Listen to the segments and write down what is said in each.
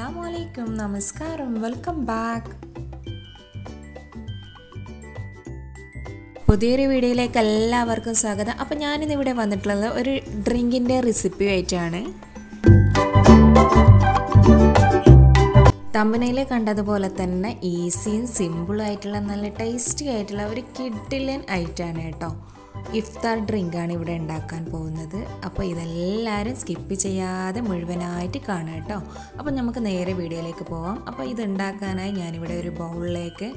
അസ്സലാമു അലൈക്കും നമസ്കാരം വെൽക്കം ബാക്ക് പുതിയൊരു വീഡിയോയിലേക്ക് എല്ലാവർക്കും സ്വാഗതം അപ്പോൾ ഞാനിന്ന് ഇവിടെ വന്നിട്ടുള്ളത് ഒരു ഡ്രിങ്കിൻ്റെ റെസിപ്പി ആയിട്ടാണ് തമ്പനയിൽ കണ്ടതുപോലെ തന്നെ ഈസിയും സിമ്പിളും ആയിട്ടുള്ള നല്ല ടേസ്റ്റി ആയിട്ടുള്ള ഒരു കിഡിലൻ ഐറ്റാണ് കേട്ടോ ഇഫ്താർ ഡ്രിങ്കാണ് ഇവിടെ ഉണ്ടാക്കാൻ പോകുന്നത് അപ്പോൾ ഇതെല്ലാവരും സ്കിപ്പ് ചെയ്യാതെ മുഴുവനായിട്ട് കാണുക കേട്ടോ അപ്പോൾ നമുക്ക് നേരെ വീഡിയോയിലേക്ക് പോവാം അപ്പോൾ ഇത് ഉണ്ടാക്കാനായി ഞാനിവിടെ ഒരു ബൗളിലേക്ക്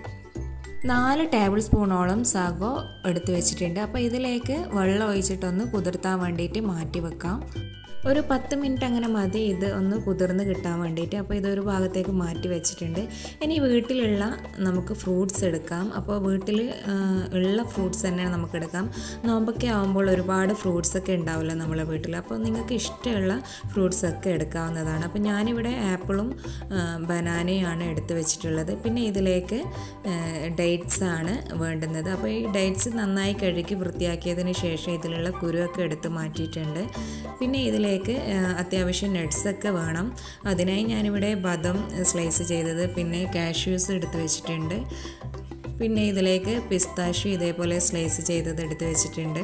നാല് ടേബിൾ സ്പൂണോളം സാഗോ എടുത്തു വെച്ചിട്ടുണ്ട് അപ്പോൾ ഇതിലേക്ക് വെള്ളം ഒഴിച്ചിട്ടൊന്ന് കുതിർത്താൻ വേണ്ടിയിട്ട് മാറ്റി വെക്കാം ഒരു പത്ത് മിനിറ്റ് അങ്ങനെ മതി ഇത് ഒന്ന് കുതിർന്ന് കിട്ടാൻ വേണ്ടിയിട്ട് അപ്പോൾ ഇതൊരു ഭാഗത്തേക്ക് മാറ്റി വെച്ചിട്ടുണ്ട് ഇനി വീട്ടിലുള്ള നമുക്ക് ഫ്രൂട്ട്സ് എടുക്കാം അപ്പോൾ വീട്ടിൽ ഉള്ള ഫ്രൂട്ട്സ് തന്നെ നമുക്ക് എടുക്കാം നോമ്പൊക്കെ ആകുമ്പോൾ ഒരുപാട് ഫ്രൂട്ട്സ് ഒക്കെ ഉണ്ടാവില്ല നമ്മളെ വീട്ടിൽ അപ്പോൾ നിങ്ങൾക്ക് ഇഷ്ടമുള്ള ഫ്രൂട്ട്സ് ഒക്കെ എടുക്കാവുന്നതാണ് അപ്പോൾ ഞാനിവിടെ ആപ്പിളും ബനാനയാണ് എടുത്ത് വെച്ചിട്ടുള്ളത് പിന്നെ ഇതിലേക്ക് ഡേറ്റ്സ് ആണ് വേണ്ടുന്നത് അപ്പോൾ ഈ ഡേറ്റ്സ് നന്നായി കഴുകി വൃത്തിയാക്കിയതിന് ശേഷം ഇതിലുള്ള കുരുവൊക്കെ എടുത്ത് മാറ്റിയിട്ടുണ്ട് പിന്നെ ഇതിലേക്ക് അത്യാവശ്യം നട്ട്സൊക്കെ വേണം അതിനായി ഞാനിവിടെ ബദം സ്ലൈസ് ചെയ്തത് പിന്നെ കാഷ്യൂസ് എടുത്ത് വെച്ചിട്ടുണ്ട് പിന്നെ ഇതിലേക്ക് പിസ്താഷ്യൂ ഇതേപോലെ സ്ലൈസ് ചെയ്തത് എടുത്ത് വെച്ചിട്ടുണ്ട്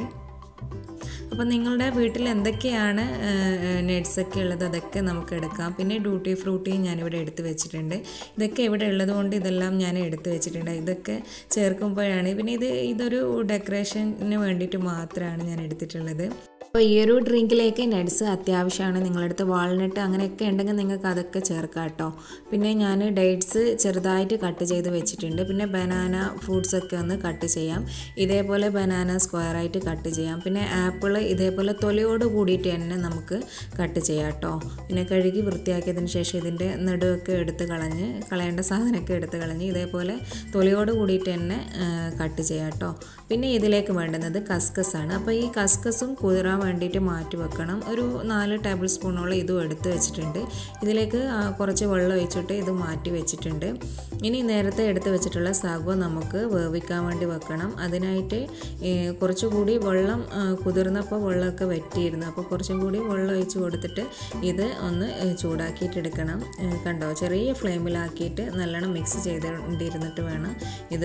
അപ്പോൾ നിങ്ങളുടെ വീട്ടിൽ എന്തൊക്കെയാണ് നട്ട്സൊക്കെ ഉള്ളത് അതൊക്കെ നമുക്ക് എടുക്കാം പിന്നെ ഡ്യൂട്ടി ഫ്രൂട്ടിയും ഞാനിവിടെ എടുത്ത് വെച്ചിട്ടുണ്ട് ഇതൊക്കെ ഇവിടെ ഉള്ളത് കൊണ്ട് ഇതെല്ലാം ഞാൻ എടുത്ത് വെച്ചിട്ടുണ്ട് ഇതൊക്കെ ചേർക്കുമ്പോഴാണ് പിന്നെ ഇത് ഇതൊരു ഡെക്കറേഷന് വേണ്ടിയിട്ട് മാത്രമാണ് ഞാൻ എടുത്തിട്ടുള്ളത് അപ്പോൾ ഈ ഒരു ഡ്രിങ്കിലേക്ക് നട്ട്സ് അത്യാവശ്യമാണ് നിങ്ങളടുത്ത് വാൾനട്ട് അങ്ങനെയൊക്കെ ഉണ്ടെങ്കിൽ നിങ്ങൾക്ക് അതൊക്കെ ചേർക്കാം കേട്ടോ പിന്നെ ഞാൻ ഡേറ്റ്സ് ചെറുതായിട്ട് കട്ട് ചെയ്ത് വെച്ചിട്ടുണ്ട് പിന്നെ ബനാന ഫ്രൂട്ട്സ് ഒക്കെ ഒന്ന് കട്ട് ചെയ്യാം ഇതേപോലെ ബനാന സ്ക്വയറായിട്ട് കട്ട് ചെയ്യാം പിന്നെ ആപ്പിൾ ഇതേപോലെ തൊലിയോട് കൂടിയിട്ട് തന്നെ നമുക്ക് കട്ട് ചെയ്യാം കേട്ടോ പിന്നെ കഴുകി വൃത്തിയാക്കിയതിന് ശേഷം ഇതിൻ്റെ നെടുവൊക്കെ എടുത്ത് കളഞ്ഞ് കളയേണ്ട സാധനമൊക്കെ എടുത്ത് കളഞ്ഞ് ഇതേപോലെ തൊലിയോട് കൂടിയിട്ട് തന്നെ കട്ട് ചെയ്യാം കേട്ടോ പിന്നെ ഇതിലേക്ക് വേണ്ടുന്നത് കസ്കസ് ആണ് അപ്പോൾ ഈ കസ്കസും കുതിരാൻ വേണ്ടിയിട്ട് മാറ്റി വെക്കണം ഒരു നാല് ടേബിൾ സ്പൂണോളം ഇതും എടുത്ത് വെച്ചിട്ടുണ്ട് ഇതിലേക്ക് കുറച്ച് വെള്ളം ഒഴിച്ചിട്ട് ഇത് മാറ്റി വെച്ചിട്ടുണ്ട് ഇനി നേരത്തെ എടുത്ത് വെച്ചിട്ടുള്ള സാഗോ നമുക്ക് വേവിക്കാൻ വേണ്ടി വെക്കണം അതിനായിട്ട് കുറച്ചുകൂടി വെള്ളം കുതിർന്നപ്പോൾ വെള്ളമൊക്കെ വറ്റിയിരുന്നു അപ്പോൾ കുറച്ചും കൂടി വെള്ളം ഒഴിച്ച് കൊടുത്തിട്ട് ഇത് ഒന്ന് ചൂടാക്കിയിട്ടെടുക്കണം കണ്ടോ ചെറിയ ഫ്ലെയിമിലാക്കിയിട്ട് നല്ലോണം മിക്സ് ചെയ്തുകൊണ്ടിരുന്നിട്ട് വേണം ഇത്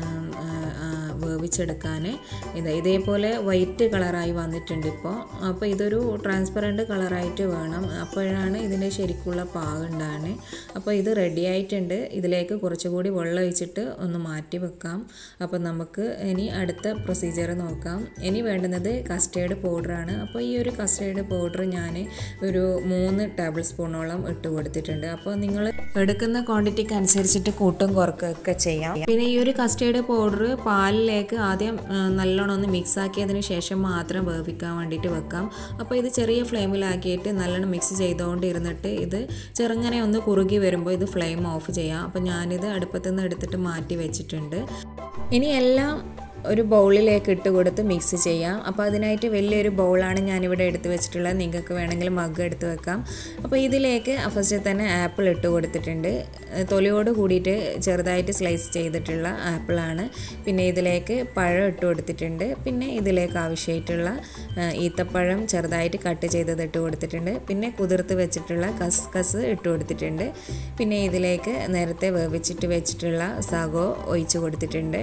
വേവിച്ചെടുക്കാൻ ഇത് ഇതേപോലെ വൈറ്റ് കളറായി വന്നിട്ടുണ്ട് ഇപ്പോൾ അപ്പോൾ ഇതൊരു ട്രാൻസ്പെറൻറ്റ് കളറായിട്ട് വേണം അപ്പോഴാണ് ഇതിൻ്റെ ശരിക്കുള്ള പാകുണ്ടാണ് അപ്പോൾ ഇത് റെഡി ആയിട്ടുണ്ട് ഇതിലേക്ക് കുറച്ചുകൂടി വെള്ളം ഒഴിച്ചിട്ട് ഒന്ന് മാറ്റി വെക്കാം അപ്പോൾ നമുക്ക് ഇനി അടുത്ത പ്രൊസീജിയർ നോക്കാം ഇനി വേണ്ടുന്നത് കസ്റ്റേർഡ് പൗഡറാണ് അപ്പോൾ ഈ ഒരു കസ്റ്റേർഡ് പൗഡർ ഞാൻ ഒരു മൂന്ന് ടേബിൾ സ്പൂണോളം ഇട്ട് കൊടുത്തിട്ടുണ്ട് അപ്പോൾ നിങ്ങൾ എടുക്കുന്ന ക്വാണ്ടിറ്റിക്ക് അനുസരിച്ചിട്ട് കൂട്ടും കുറക്കുകയൊക്കെ ചെയ്യാം പിന്നെ ഈ ഒരു കസ്റ്റേർഡ് പൗഡർ പാലിലേക്ക് ആദ്യം നല്ലോണം ഒന്ന് മിക്സ് ആക്കിയതിന് ശേഷം മാത്രം വേവിക്കാൻ വേണ്ടിയിട്ട് വെക്കാം അപ്പോൾ ഇത് ചെറിയ ഫ്ലെയിമിലാക്കിയിട്ട് നല്ലോണം മിക്സ് ചെയ്തുകൊണ്ട് ഇരുന്നിട്ട് ഇത് ചെറുങ്ങനെ ഒന്ന് കുറുകി വരുമ്പോൾ ഇത് ഫ്ലെയിം ഓഫ് ചെയ്യാം അപ്പോൾ ഞാനിത് അടുപ്പത്തു നിന്ന് എടുത്തിട്ട് മാറ്റി വെച്ചിട്ടുണ്ട് ഇനി എല്ലാം ഒരു ബൗളിലേക്ക് ഇട്ട് കൊടുത്ത് മിക്സ് ചെയ്യാം അപ്പോൾ അതിനായിട്ട് വലിയൊരു ബൗളാണ് ഞാനിവിടെ എടുത്ത് വെച്ചിട്ടുള്ളത് നിങ്ങൾക്ക് വേണമെങ്കിൽ മഗ് എടുത്ത് വെക്കാം അപ്പോൾ ഇതിലേക്ക് ഫസ്റ്റ് തന്നെ ആപ്പിൾ ഇട്ട് കൊടുത്തിട്ടുണ്ട് തൊലിയോട് കൂടിയിട്ട് ചെറുതായിട്ട് സ്ലൈസ് ചെയ്തിട്ടുള്ള ആപ്പിളാണ് പിന്നെ ഇതിലേക്ക് പഴം ഇട്ട് കൊടുത്തിട്ടുണ്ട് പിന്നെ ഇതിലേക്ക് ആവശ്യമായിട്ടുള്ള ഈത്തപ്പഴം ചെറുതായിട്ട് കട്ട് ചെയ്തത് ഇട്ട് കൊടുത്തിട്ടുണ്ട് പിന്നെ കുതിർത്ത് വെച്ചിട്ടുള്ള കസ്കസ് ഇട്ട് കൊടുത്തിട്ടുണ്ട് പിന്നെ ഇതിലേക്ക് നേരത്തെ വേവിച്ചിട്ട് വെച്ചിട്ടുള്ള സഗോ ഒഴിച്ച് കൊടുത്തിട്ടുണ്ട്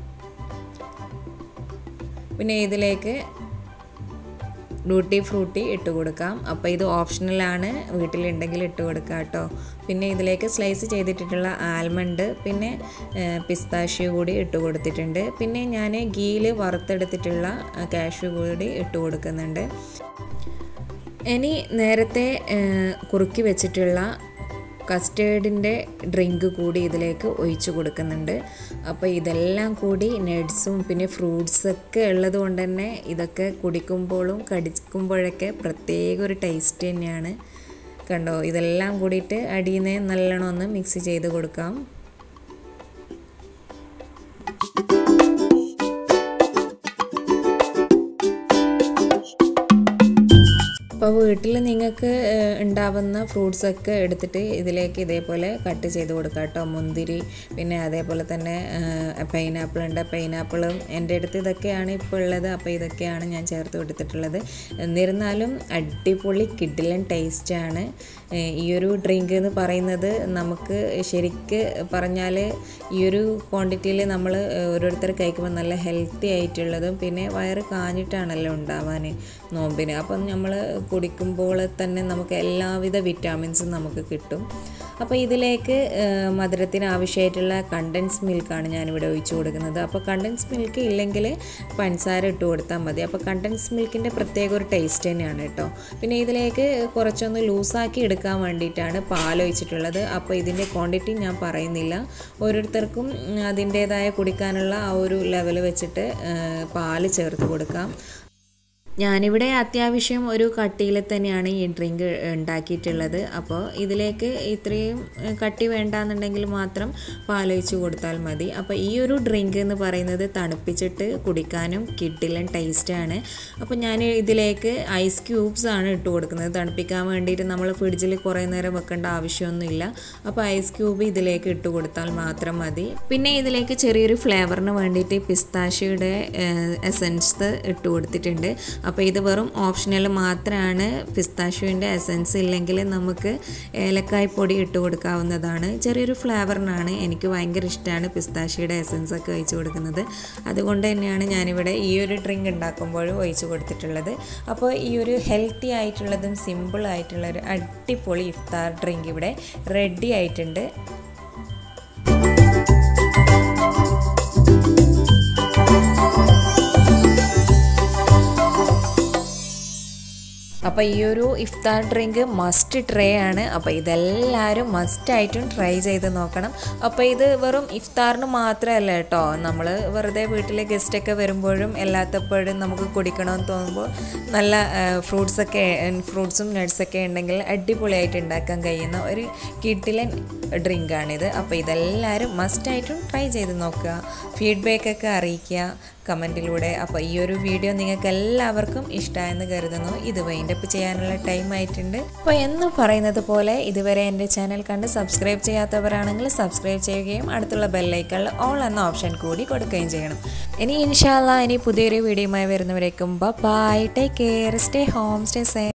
പിന്നെ ഇതിലേക്ക് ഡ്യൂട്ടി ഫ്രൂട്ടി ഇട്ട് കൊടുക്കാം അപ്പോൾ ഇത് ഓപ്ഷണലാണ് വീട്ടിലുണ്ടെങ്കിൽ ഇട്ട് കൊടുക്കാം കേട്ടോ പിന്നെ ഇതിലേക്ക് സ്ലൈസ് ചെയ്തിട്ടുള്ള ആൽമണ്ട് പിന്നെ പിസ്താഷ്യൂ കൂടി ഇട്ട് കൊടുത്തിട്ടുണ്ട് പിന്നെ ഞാൻ ഗീയിൽ വറുത്തെടുത്തിട്ടുള്ള കാഷ്യൂ കൂടി ഇട്ട് കൊടുക്കുന്നുണ്ട് ഇനി നേരത്തെ കുറുക്കി വെച്ചിട്ടുള്ള കസ്റ്റേർഡിൻ്റെ ഡ്രിങ്ക് കൂടി ഇതിലേക്ക് ഒഴിച്ചു കൊടുക്കുന്നുണ്ട് അപ്പോൾ ഇതെല്ലാം കൂടി നട്ട്സും പിന്നെ ഫ്രൂട്ട്സൊക്കെ ഉള്ളത് കൊണ്ട് തന്നെ ഇതൊക്കെ കുടിക്കുമ്പോഴും കടിക്കുമ്പോഴൊക്കെ പ്രത്യേക ഒരു ടേസ്റ്റ് തന്നെയാണ് കണ്ടോ ഇതെല്ലാം കൂടിയിട്ട് അടിയിൽ നിന്ന് നല്ലോണം ഒന്ന് മിക്സ് ചെയ്ത് കൊടുക്കാം അപ്പോൾ വീട്ടിൽ നിങ്ങൾക്ക് ഉണ്ടാവുന്ന ഫ്രൂട്ട്സൊക്കെ എടുത്തിട്ട് ഇതിലേക്ക് ഇതേപോലെ കട്ട് ചെയ്ത് കൊടുക്കുക കേട്ടോ മുന്തിരി പിന്നെ അതേപോലെ തന്നെ പൈനാപ്പിൾ ഉണ്ട് പൈനാപ്പിളും എൻ്റെ അടുത്ത് ഇതൊക്കെയാണ് ഇപ്പോൾ ഉള്ളത് അപ്പോൾ ഇതൊക്കെയാണ് ഞാൻ ചേർത്ത് കൊടുത്തിട്ടുള്ളത് എന്നിരുന്നാലും അടിപൊളി കിഡിലൻ ടേസ്റ്റാണ് ഏഹ് ഈ ഒരു ഡ്രിങ്ക് എന്ന് പറയുന്നത് നമുക്ക് ശരിക്ക് പറഞ്ഞാൽ ഈ ഒരു ക്വാണ്ടിറ്റിയിൽ നമ്മൾ ഓരോരുത്തർ കഴിക്കുമ്പോൾ നല്ല ഹെൽത്തി ആയിട്ടുള്ളതും പിന്നെ വയറ് കാഞ്ഞിട്ടാണല്ലോ ഉണ്ടാവാൻ നോമ്പിന് അപ്പം നമ്മൾ കുടിക്കുമ്പോൾ തന്നെ നമുക്ക് എല്ലാവിധ വിറ്റാമിൻസും നമുക്ക് കിട്ടും അപ്പോൾ ഇതിലേക്ക് ഏഹ്, മധുരത്തിന് ആവശ്യമായിട്ടുള്ള കണ്ടൻസ് മിൽക്കാണ് ഞാനിവിടെ ഒഴിച്ചു കൊടുക്കുന്നത് അപ്പോൾ കണ്ടൻസ് മിൽക്ക് ഇല്ലെങ്കിൽ പഞ്ചസാര ഇട്ട് കൊടുത്താൽ മതി അപ്പോൾ കണ്ടൻസ് മിൽക്കിൻ്റെ പ്രത്യേക ഒരു ടേസ്റ്റ് തന്നെയാണ് കേട്ടോ പിന്നെ ഇതിലേക്ക് കുറച്ചൊന്ന് ലൂസാക്കി എടുക്കാൻ വേണ്ടിയിട്ടാണ് പാൽ ഒഴിച്ചിട്ടുള്ളത് അപ്പോൾ ഇതിൻ്റെ ക്വാണ്ടിറ്റി ഞാൻ പറയുന്നില്ല ഓരോരുത്തർക്കും ഉം, അതിൻ്റേതായ കുടിക്കാനുള്ള ആ ഒരു ലെവൽ വെച്ചിട്ട് ഏഹ്, പാല് ചേർത്ത് കൊടുക്കാം ഞാനിവിടെ അത്യാവശ്യം ഒരു കട്ടിയിൽ തന്നെയാണ് ഈ ഡ്രിങ്ക് ഉണ്ടാക്കിയിട്ടുള്ളത് അപ്പോൾ ഇതിലേക്ക് ഇത്രയും ഏഹ്, കട്ടി വേണ്ടാന്നുണ്ടെങ്കിൽ മാത്രം പാലൊഴിച്ച് കൊടുത്താൽ മതി അപ്പോൾ ഈ ഒരു ഡ്രിങ്ക് എന്ന് പറയുന്നത് തണുപ്പിച്ചിട്ട് കുടിക്കാനും കിഡിലൻ ടേസ്റ്റാണ് അപ്പോൾ ഞാൻ ഇതിലേക്ക് ഐസ് ക്യൂബ്സ് ആണ് ഇട്ട് കൊടുക്കുന്നത് തണുപ്പിക്കാൻ വേണ്ടിയിട്ട് നമ്മൾ ഫ്രിഡ്ജിൽ കുറേ നേരം വെക്കേണ്ട ആവശ്യമൊന്നുമില്ല അപ്പോൾ ഐസ് ക്യൂബ് ഇതിലേക്ക് ഇട്ട് കൊടുത്താൽ മാത്രം മതി പിന്നെ ഇതിലേക്ക് ചെറിയൊരു ഫ്ലേവറിന് വേണ്ടിയിട്ട് പിസ്താഷ്യയുടെ എസൻസ് ഇട്ട് കൊടുത്തിട്ടുണ്ട് അപ്പോൾ ഇത് വെറും ഓപ്ഷണൽ മാത്രമാണ് പിസ്താഷ്യുവിൻ്റെ എസൻസ് ഇല്ലെങ്കിൽ നമുക്ക് ഏലക്കായ് പൊടി ഇട്ട് കൊടുക്കാവുന്നതാണ് ചെറിയൊരു ഫ്ലേവറിനാണ് എനിക്ക് ഭയങ്കര ഇഷ്ടമാണ് പിസ്താഷ്യയുടെ എസൻസ് ഒക്കെ ഒഴിച്ച് കൊടുക്കുന്നത് അതുകൊണ്ട് തന്നെയാണ് ഞാനിവിടെ ഈ ഒരു ഡ്രിങ്ക് ഉണ്ടാക്കുമ്പോഴും ഒഴിച്ച് കൊടുത്തിട്ടുള്ളത് അപ്പോൾ ഈ ഒരു ഹെൽത്തി ആയിട്ടുള്ളതും സിമ്പിൾ ആയിട്ടുള്ള ഒരു അടിപൊളി ഇഫ്താർ ഡ്രിങ്ക് ഇവിടെ റെഡി ആയിട്ടുണ്ട് അപ്പോൾ ഈ ഒരു ഇഫ്താർ ഡ്രിങ്ക് മസ്റ്റ് ട്രൈ ആണ് അപ്പോൾ ഇതെല്ലാവരും മസ്റ്റായിട്ടും ട്രൈ ചെയ്ത് നോക്കണം അപ്പോൾ ഇത് വെറും ഇഫ്താറിന് മാത്രമല്ല കേട്ടോ നമ്മൾ വെറുതെ വീട്ടിലെ ഗസ്റ്റൊക്കെ വരുമ്പോഴും എല്ലാത്തപ്പോഴും നമുക്ക് കുടിക്കണമെന്ന് തോന്നുമ്പോൾ നല്ല ഫ്രൂട്ട്സൊക്കെ ഫ്രൂട്ട്സും നട്ട്സൊക്കെ ഉണ്ടെങ്കിൽ അടിപൊളിയായിട്ട് ഉണ്ടാക്കാൻ കഴിയുന്ന ഒരു കിഡിലൻ ഡ്രിങ്കാണിത് അപ്പോൾ ഇതെല്ലാവരും മസ്റ്റായിട്ടും ട്രൈ ചെയ്ത് നോക്കുക ഫീഡ്ബാക്കൊക്കെ അറിയിക്കുക കമൻറ്റിലൂടെ അപ്പോൾ ഈ ഒരു വീഡിയോ നിങ്ങൾക്ക് എല്ലാവർക്കും ഇഷ്ടമായെന്ന് കരുതുന്നു ഇത് വൈൻഡപ്പ് ചെയ്യാനുള്ള ടൈം ആയിട്ടുണ്ട് അപ്പോൾ എന്ന് പറയുന്നത് പോലെ ഇതുവരെ എൻ്റെ ചാനൽ കണ്ട് സബ്സ്ക്രൈബ് ചെയ്യാത്തവരാണെങ്കിൽ സബ്സ്ക്രൈബ് ചെയ്യുകയും അടുത്തുള്ള ബെല്ലൈക്കളിൽ ഓൾ എന്ന ഓപ്ഷൻ കൂടി കൊടുക്കുകയും ചെയ്യണം ഇനി ഇൻഷാല്ല ഇനി പുതിയൊരു വീഡിയോയുമായി വരുന്നവരേക്കും bye take care stay home stay say